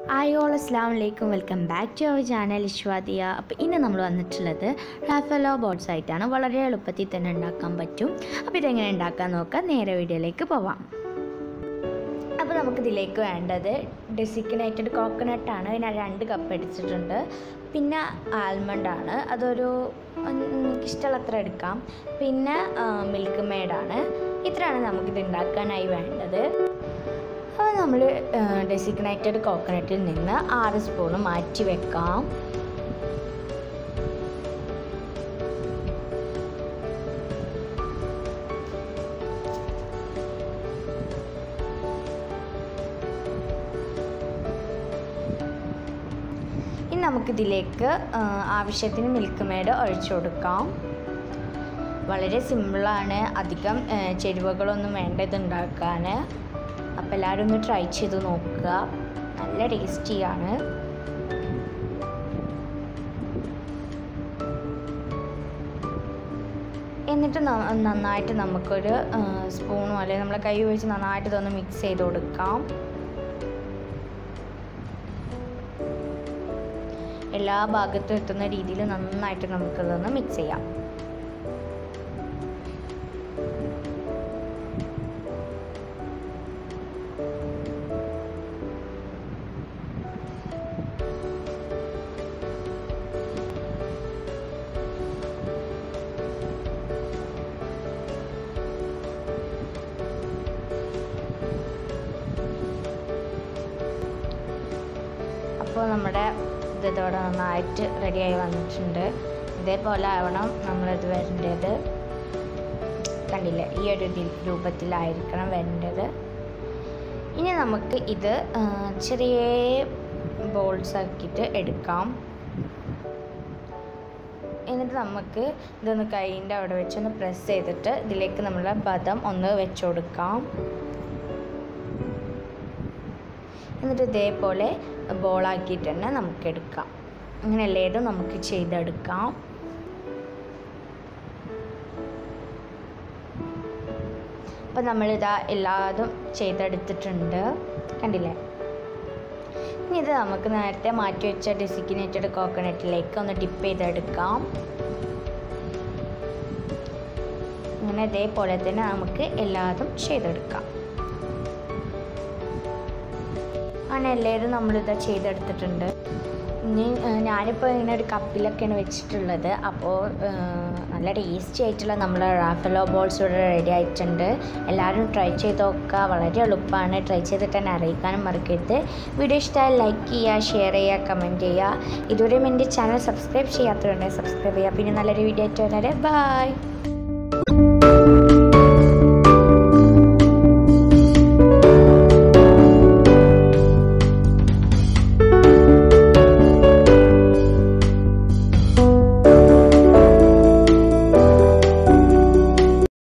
hi all അസ്ലാം വലൈക്കും welcome back to our channel ഇഷ്വാദിയ അപ്പോൾ ഇന്ന് നമ്മൾ വന്നിട്ടുള്ളത് റാഫലോ ബോട്ട്സ് ആയിട്ടാണ് വളരെ എളുപ്പത്തിൽ തന്നെ ഉണ്ടാക്കാൻ പറ്റും അപ്പോൾ ഇതെങ്ങനെ ഉണ്ടാക്കാൻ നോക്കാം നേരെ വീഡിയോയിലേക്ക് പോവാം അപ്പോൾ നമുക്കിതിലേക്ക് വേണ്ടത് ഡെസിഗ്നേറ്റഡ് കോക്കനട്ടാണ് ഞാൻ രണ്ട് കപ്പ് എടുത്തിട്ടുണ്ട് പിന്നെ ആൽമണ്ടാണ് അതൊരു എനിക്ക് ഇഷ്ടമുള്ളത്ര എടുക്കാം പിന്നെ മിൽക്ക് മെയ്ഡാണ് ഇത്രയാണ് നമുക്കിത് ഉണ്ടാക്കാനായി വേണ്ടത് അപ്പോൾ നമ്മൾ ഡെസിഗ്നേറ്റഡ് കോക്കനട്ടിൽ നിന്ന് ആറ് സ്പൂണ് മാറ്റി വെക്കാം ഇനി നമുക്കിതിലേക്ക് ആവശ്യത്തിന് മിൽക്ക് മെയ്ഡ് ഒഴിച്ചു കൊടുക്കാം വളരെ സിമ്പിളാണ് അധികം ചേരുവകളൊന്നും വേണ്ട ഇത് ഉണ്ടാക്കാൻ അപ്പോൾ എല്ലാവരും ഒന്ന് ട്രൈ ചെയ്ത് നോക്കുക നല്ല ടേസ്റ്റിയാണ് എന്നിട്ട് നന്നായിട്ട് നമുക്കൊരു സ്പൂണോ അല്ലെങ്കിൽ നമ്മളെ കൈ ഉപയോഗിച്ച് നന്നായിട്ട് ഇതൊന്ന് മിക്സ് ചെയ്ത് കൊടുക്കാം എല്ലാ ഭാഗത്തും എത്തുന്ന രീതിയിൽ നന്നായിട്ട് നമുക്കിതൊന്ന് മിക്സ് ചെയ്യാം അപ്പോൾ നമ്മുടെ ഇത് ഇതോടെ നന്നായിട്ട് റെഡിയായി വന്നിട്ടുണ്ട് ഇതേപോലെ ആവണം നമ്മളിത് വരേണ്ടത് കണ്ടില്ലേ ഈ ഒരു രൂപത്തിലായിരിക്കണം വരേണ്ടത് ഇനി നമുക്ക് ഇത് ചെറിയ ബോൾസ് ആക്കിയിട്ട് എടുക്കാം എന്നിട്ട് നമുക്ക് ഇതൊന്ന് കൈയിൻ്റെ അവിടെ വെച്ചൊന്ന് പ്രസ് ചെയ്തിട്ട് ഇതിലേക്ക് നമ്മൾ ബദം ഒന്ന് വെച്ച് കൊടുക്കാം എന്നിട്ട് ഇതേപോലെ ബോളാക്കിയിട്ട് തന്നെ നമുക്ക് എടുക്കാം അങ്ങനെ എല്ലാതും നമുക്ക് ചെയ്തെടുക്കാം അപ്പം നമ്മളിതാ എല്ലാതും ചെയ്തെടുത്തിട്ടുണ്ട് കണ്ടില്ലേ ഇനി ഇത് നമുക്ക് നേരത്തെ മാറ്റി വെച്ച ഡെസിഗ്നേറ്റഡ് കോക്കനട്ടിലേക്ക് ഒന്ന് ഡിപ്പ് ചെയ്തെടുക്കാം അങ്ങനെ ഇതേപോലെ തന്നെ നമുക്ക് എല്ലാതും ചെയ്തെടുക്കാം അങ്ങനെ എല്ലാവരും നമ്മളിത് ചെയ്തെടുത്തിട്ടുണ്ട് ഇനി ഞാനിപ്പോൾ ഇങ്ങനെ ഒരു കപ്പിലൊക്കെയാണ് വെച്ചിട്ടുള്ളത് അപ്പോൾ നല്ല ടേസ്റ്റി ആയിട്ടുള്ള നമ്മൾ റാഫലോ ബോൾസ് ഇവിടെ റെഡി ആയിട്ടുണ്ട് എല്ലാവരും ട്രൈ ചെയ്ത് നോക്കുക വളരെ എളുപ്പമാണ് ട്രൈ ചെയ്തിട്ട് തന്നെ അറിയിക്കാനും മറക്കരുത് വീഡിയോ ഇഷ്ടമായി ലൈക്ക് ചെയ്യുക ഷെയർ ചെയ്യുക കമൻറ്റ് ചെയ്യുക ഇതുവരെയും എൻ്റെ ചാനൽ സബ്സ്ക്രൈബ് ചെയ്യാത്തതുകൊണ്ട് സബ്സ്ക്രൈബ് ചെയ്യുക പിന്നെ നല്ലൊരു വീഡിയോ ആയിട്ട് വരെ ബൈ